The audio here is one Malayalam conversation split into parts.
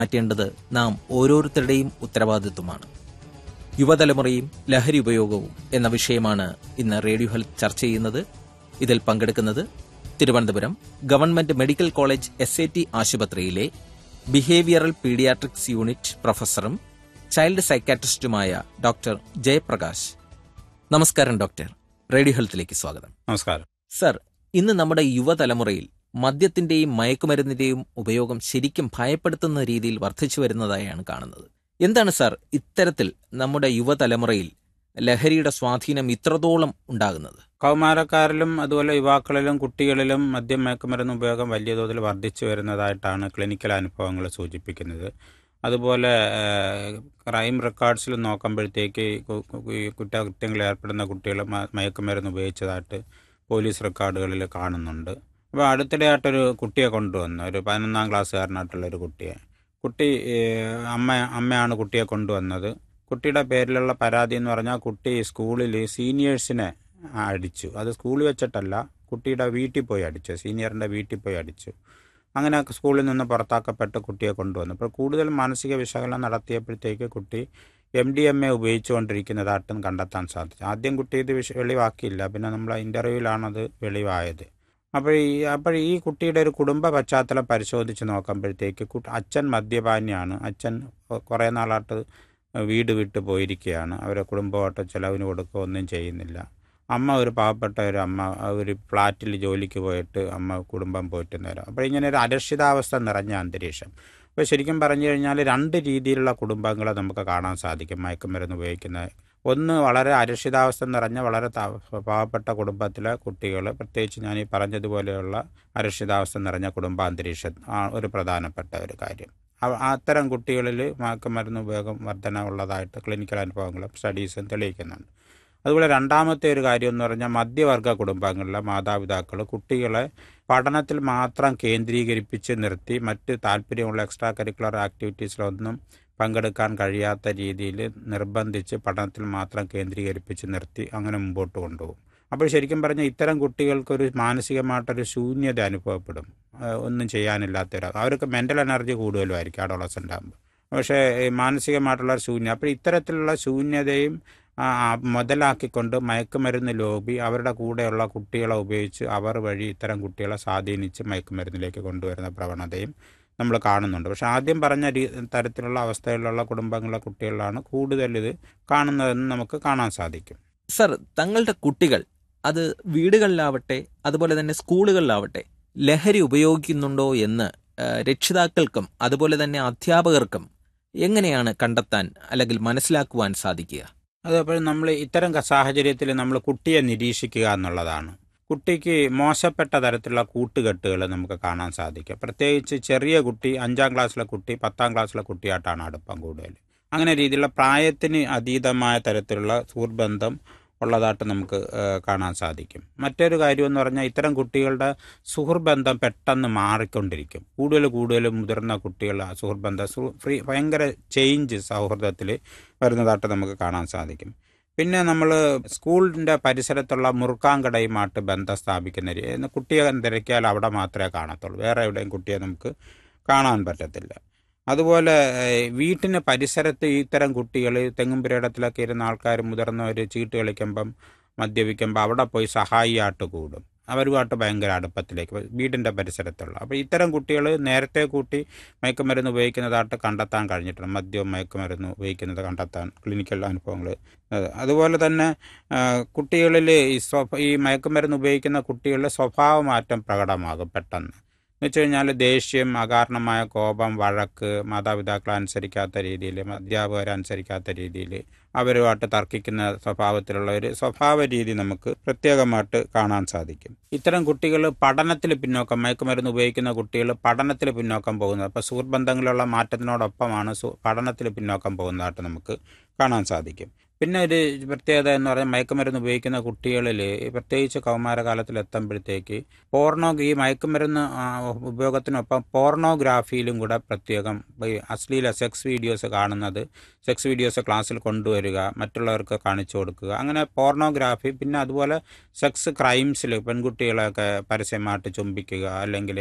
മാറ്റേണ്ടത് നാം ഓരോരുത്തരുടെയും ഉത്തരവാദിത്വമാണ് യുവതലമുറയും ലഹരി ഉപയോഗവും എന്ന വിഷയമാണ് ഇന്ന് റേഡിയോ ഹെൽത്ത് ചർച്ച ചെയ്യുന്നത് ഇതിൽ പങ്കെടുക്കുന്നത് Thiruvananthapuram government medical college S A T ആശുപത്രിയിലെ ബിഹേവിയറൽ പീഡിയാട്രിക്സ് യൂണിറ്റ് പ്രൊഫസറും ചൈൽഡ് സൈക്കാട്രിസ്റ്റുമായ ഡോക്ടർ ജയപ്രകാശ് നമസ്കാരം ഡോക്ടർ റേഡിയോ ഹെൽത്തിലേക്ക് സ്വാഗതം നമസ്കാരം സർ ഇന്ന് നമ്മുടെ യുവതലമുറയിൽ മദ്യത്തിന്റെയും മയക്കുമരുന്നിന്റെയും ഉപയോഗം ശരിക്കും ഭയപ്പെടുത്തുന്ന രീതിയിൽ വർദ്ധിച്ചു വരുന്നതായാണ് കാണുന്നത് എന്താണ് സാർ ഇത്തരത്തിൽ നമ്മുടെ യുവതലമുറയിൽ ലഹരിയുടെ സ്വാധീനം ഇത്രത്തോളം ഉണ്ടാകുന്നത് കൗമാരക്കാരിലും അതുപോലെ യുവാക്കളിലും കുട്ടികളിലും മദ്യം മയക്കുമരുന്ന് ഉപയോഗം വലിയ തോതിൽ വർദ്ധിച്ചു വരുന്നതായിട്ടാണ് ക്ലിനിക്കൽ അനുഭവങ്ങൾ സൂചിപ്പിക്കുന്നത് അതുപോലെ ഏഹ്, ക്രൈം റെക്കോർഡ്സിൽ നോക്കുമ്പോഴത്തേക്ക് കു- കു- ഈ കുറ്റകൃത്യങ്ങളിൽ ഏർപ്പെടുന്ന കുട്ടികൾ മ- മയക്കുമരുന്ന് ഉപയോഗിച്ചതായിട്ട് പോലീസ് റെക്കോർഡുകളിൽ കാണുന്നുണ്ട് അപ്പോൾ അടുത്തിടെയായിട്ടൊരു കുട്ടിയെ കൊണ്ടുവന്നു ഒരു പതിനൊന്നാം ക്ലാസ്സുകാരനായിട്ടുള്ള ഒരു കുട്ടിയെ കുട്ടി ഏഹ്, അമ്മ അമ്മയാണ് കുട്ടിയെ കൊണ്ടുവന്നത് കുട്ടിയുടെ പേരിലുള്ള പരാതി എന്ന് പറഞ്ഞാൽ കുട്ടി സ്കൂളിൽ സീനിയേഴ്സിനെ അടിച്ചു അത് സ്കൂളിൽ വെച്ചിട്ടല്ല കുട്ടിയുടെ വീട്ടിൽ പോയി അടിച്ചു സീനിയറിൻ്റെ വീട്ടിൽ പോയി അടിച്ചു അങ്ങനെ സ്കൂളിൽ നിന്ന് പുറത്താക്കപ്പെട്ട് കുട്ടിയെ കൊണ്ടുവന്നു അപ്പോൾ കൂടുതൽ മാനസിക വിശകലനം നടത്തിയപ്പോഴത്തേക്ക് കുട്ടി എം ഡി എം എ ഉപയോഗിച്ചുകൊണ്ടിരിക്കുന്നതായിട്ടും കണ്ടെത്താൻ സാധിച്ചു ആദ്യം കുട്ടി ഇത് വിഷ വെളിവാക്കിയില്ല പിന്നെ നമ്മൾ ഇൻ്റർവ്യൂവിലാണത് വെളിവായത് അപ്പോൾ ഈ അപ്പോൾ ഈ കുട്ടിയുടെ ഒരു കുടുംബ പശ്ചാത്തലം പരിശോധിച്ച് നോക്കുമ്പോഴത്തേക്ക് കുട്ടി അച്ഛൻ മദ്യപാനിയാണ് അച്ഛൻ കുറേ നാളായിട്ട് വീട് വിട്ട് പോയിരിക്കുകയാണ് അവരെ കുടുംബമായിട്ട് ചിലവിന് കൊടുക്കുക ഒന്നും ചെയ്യുന്നില്ല അമ്മ ഒരു പാവപ്പെട്ട ഒരു അമ്മ ഒരു ഫ്ലാറ്റിൽ ജോലിക്ക് പോയിട്ട് അമ്മ കുടുംബം പോയിട്ട് നേരം അപ്പോൾ ഇങ്ങനെ ഒരു അരക്ഷിതാവസ്ഥ നിറഞ്ഞ അന്തരീക്ഷം അപ്പോൾ ശരിക്കും പറഞ്ഞു കഴിഞ്ഞാൽ രണ്ട് രീതിയിലുള്ള കുടുംബങ്ങളെ നമുക്ക് കാണാൻ സാധിക്കും മയക്കുമരുന്ന് ഉപയോഗിക്കുന്ന ഒന്ന് വളരെ അരക്ഷിതാവസ്ഥ നിറഞ്ഞ വളരെ ത- പാവപ്പെട്ട കുടുംബത്തിലെ കുട്ടികൾ പ്രത്യേകിച്ച് ഞാൻ ഈ പറഞ്ഞതുപോലെയുള്ള അരക്ഷിതാവസ്ഥ നിറഞ്ഞ കുടുംബാന്തരീക്ഷം ആ ഒരു പ്രധാനപ്പെട്ട ഒരു കാര്യം അവ- അത്തരം കുട്ടികളിൽ മയക്കുമരുന്ന് ഉപയോഗം വർധന ഉള്ളതായിട്ട് ക്ലിനിക്കൽ അനുഭവങ്ങളും സ്റ്റഡീസും തെളിയിക്കുന്നുണ്ട് അതുപോലെ രണ്ടാമത്തെ ഒരു കാര്യം എന്ന് പറഞ്ഞാൽ മധ്യവർഗ കുടുംബങ്ങളിലെ മാതാപിതാക്കൾ കുട്ടികളെ പഠനത്തിൽ മാത്രം കേന്ദ്രീകരിപ്പിച്ച് നിർത്തി മറ്റ് താല്പര്യമുള്ള എക്സ്ട്രാ കരിക്കുലർ ആക്ടിവിറ്റീസിലൊന്നും പങ്കെടുക്കാൻ കഴിയാത്ത രീതിയിൽ നിർബന്ധിച്ച് പഠനത്തിൽ മാത്രം കേന്ദ്രീകരിപ്പിച്ച് നിർത്തി അങ്ങനെ മുമ്പോട്ട് കൊണ്ടുപോകും അപ്പോൾ ശരിക്കും പറഞ്ഞാൽ ഇത്തരം കുട്ടികൾക്കൊരു മാനസികമായിട്ടൊരു ശൂന്യത അനുഭവപ്പെടും ആ, ഒന്നും ചെയ്യാനില്ലാത്തൊരു അവർക്ക് മെൻ്റൽ എനർജി കൂടുതലുമായിരിക്കും അഡോളസൻ്റ് ആകുമ്പോൾ പക്ഷേ ഈ മാനസികമായിട്ടുള്ള ഒരു ശൂന്യം അപ്പോൾ ഇത്തരത്തിലുള്ള ശൂന്യതയും ആ, ആ, മുതലാക്കിക്കൊണ്ട് മയക്കുമരുന്ന് ലോബി അവരുടെ കൂടെയുള്ള കുട്ടികളെ ഉപയോഗിച്ച് അവർ വഴി ഇത്തരം കുട്ടികളെ സ്വാധീനിച്ച് മയക്കുമരുന്നിലേക്ക് കൊണ്ടുവരുന്ന പ്രവണതയും നമ്മൾ കാണുന്നുണ്ട് പക്ഷെ ആദ്യം പറഞ്ഞ രീ തരത്തിലുള്ള അവസ്ഥയിലുള്ള കുടുംബങ്ങളിലെ കുട്ടികളിലാണ് കൂടുതൽ ഇത് കാണുന്നതെന്ന് നമുക്ക് കാണാൻ സാധിക്കും സർ തങ്ങളുടെ കുട്ടികൾ അത് വീടുകളിലാവട്ടെ അതുപോലെ തന്നെ സ്കൂളുകളിലാവട്ടെ ലഹരി ഉപയോഗിക്കുന്നുണ്ടോ എന്ന് ആ, രക്ഷിതാക്കൾക്കും അതുപോലെ തന്നെ അധ്യാപകർക്കും എങ്ങനെയാണ് കണ്ടെത്താൻ അല്ലെങ്കിൽ മനസ്സിലാക്കുവാൻ സാധിക്കുക അതപ്പോൾ നമ്മൾ ഇത്തരം സാഹചര്യത്തിൽ നമ്മൾ കുട്ടിയെ നിരീക്ഷിക്കുക എന്നുള്ളതാണ് കുട്ടിക്ക് മോശപ്പെട്ട തരത്തിലുള്ള കൂട്ടുകെട്ടുകൾ നമുക്ക് കാണാൻ സാധിക്കും പ്രത്യേകിച്ച് ചെറിയ കുട്ടി അഞ്ചാം ക്ലാസ്സിലെ കുട്ടി പത്താം ക്ലാസ്സിലെ കുട്ടിയായിട്ടാണ് അടുപ്പം കൂടുതൽ അങ്ങനെ രീതിയിലുള്ള പ്രായത്തിന് അതീതമായ തരത്തിലുള്ള സുഹൃബന്ധം ഉള്ളതായിട്ട് നമുക്ക് ഏഹ്, കാണാൻ സാധിക്കും മറ്റൊരു കാര്യം എന്ന് പറഞ്ഞാൽ ഇത്തരം കുട്ടികളുടെ സുഹൃബന്ധം പെട്ടെന്ന് മാറിക്കൊണ്ടിരിക്കും കൂടുതൽ കൂടുതൽ മുതിർന്ന കുട്ടികൾ സുഹൃബന്ധം സു- ഫ്രീ ഭയങ്കര ചേഞ്ച് സൗഹൃദത്തിൽ വരുന്നതായിട്ട് നമുക്ക് കാണാൻ സാധിക്കും പിന്നെ നമ്മൾ സ്കൂളിൻ്റെ പരിസരത്തുള്ള മുറുക്കാങ്കടയുമായിട്ട് ബന്ധം സ്ഥാപിക്കുന്ന രീതി എന്ന് കുട്ടിയെ തിരക്കിയാൽ അവിടെ മാത്രമേ കാണത്തുള്ളൂ വേറെ എവിടെയും കുട്ടിയെ നമുക്ക് കാണാൻ പറ്റത്തില്ല അതുപോലെ ഏഹ്, വീട്ടിന് പരിസരത്ത് ഇത്തരം കുട്ടികൾ തെങ്ങുംപുരയിടത്തിലൊക്കെ ഇരുന്ന ആൾക്കാർ മുതിർന്നവർ ചീട്ട് കളിക്കുമ്പം മദ്യപിക്കുമ്പോൾ അവിടെ പോയി സഹായിയായിട്ട് കൂടും അവരുമായിട്ട് ഭയങ്കര അടുപ്പത്തിലേക്ക് വരും. വീടിൻ്റെ പരിസരത്തുള്ള അപ്പോൾ ഇത്തരം കുട്ടികൾ നേരത്തെ കൂട്ടി മയക്കുമരുന്ന് ഉപയോഗിക്കുന്നതായിട്ട് കണ്ടെത്താൻ കഴിഞ്ഞിട്ടുണ്ട് മദ്യവും മയക്കുമരുന്ന് ഉപയോഗിക്കുന്നത് കണ്ടെത്താൻ ക്ലിനിക്കൽ അനുഭവങ്ങൾ അതുപോലെ തന്നെ കുട്ടികളിൽ ഈ സ്വ ഈ മയക്കുമരുന്ന് ഉപയോഗിക്കുന്ന കുട്ടികളുടെ സ്വഭാവമാറ്റം പ്രകടമാകും പെട്ടെന്ന് എന്ന് വെച്ച് കഴിഞ്ഞാൽ ദേഷ്യം അകാരണമായ കോപം വഴക്ക് മാതാപിതാക്കളെ അനുസരിക്കാത്ത രീതിയിൽ അധ്യാപകരെ അനുസരിക്കാത്ത രീതിയിൽ അവരുമായിട്ട് തർക്കിക്കുന്ന സ്വഭാവത്തിലുള്ള ഒരു സ്വഭാവ രീതി നമുക്ക് പ്രത്യേകമായിട്ട് കാണാൻ സാധിക്കും ഇത്തരം കുട്ടികൾ പഠനത്തിൽ പിന്നോക്കം മയക്കുമരുന്ന് ഉപയോഗിക്കുന്ന കുട്ടികൾ പഠനത്തിൽ പിന്നോക്കം പോകുന്നത് അപ്പോൾ സുഹൃബന്ധങ്ങളിലുള്ള മാറ്റത്തിനോടൊപ്പമാണ് സു പഠനത്തിൽ പിന്നോക്കം പോകുന്നതായിട്ട് നമുക്ക് കാണാൻ സാധിക്കും പിന്നെ ഒരു പ്രത്യേകത എന്ന് പറഞ്ഞാൽ മയക്കുമരുന്ന് ഉപയോഗിക്കുന്ന കുട്ടികളിൽ പ്രത്യേകിച്ച് കൗമാരകാലത്തിൽ എത്തുമ്പോഴത്തേക്ക് പോർണോ ഈ മയക്കുമരുന്ന് ആ, ഉപയോഗത്തിനൊപ്പം പോർണോഗ്രാഫിയിലും കൂടെ പ്രത്യേകം ഈ അശ്ലീല സെക്സ് വീഡിയോസ് കാണുന്നത് സെക്സ് വീഡിയോസ് ക്ലാസ്സിൽ കൊണ്ടുവരിക മറ്റുള്ളവർക്ക് കാണിച്ചു കൊടുക്കുക അങ്ങനെ പോർണോഗ്രാഫി പിന്നെ അതുപോലെ സെക്സ് ക്രൈംസിൽ പെൺകുട്ടികളെയൊക്കെ പരസ്യമായിട്ട് ചുംബിക്കുക അല്ലെങ്കിൽ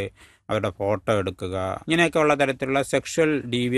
അവരുടെ ഫോട്ടോ എടുക്കുക ഇങ്ങനെയൊക്കെ ഉള്ള തരത്തിലുള്ള സെക്ഷൽ ഡീവിയ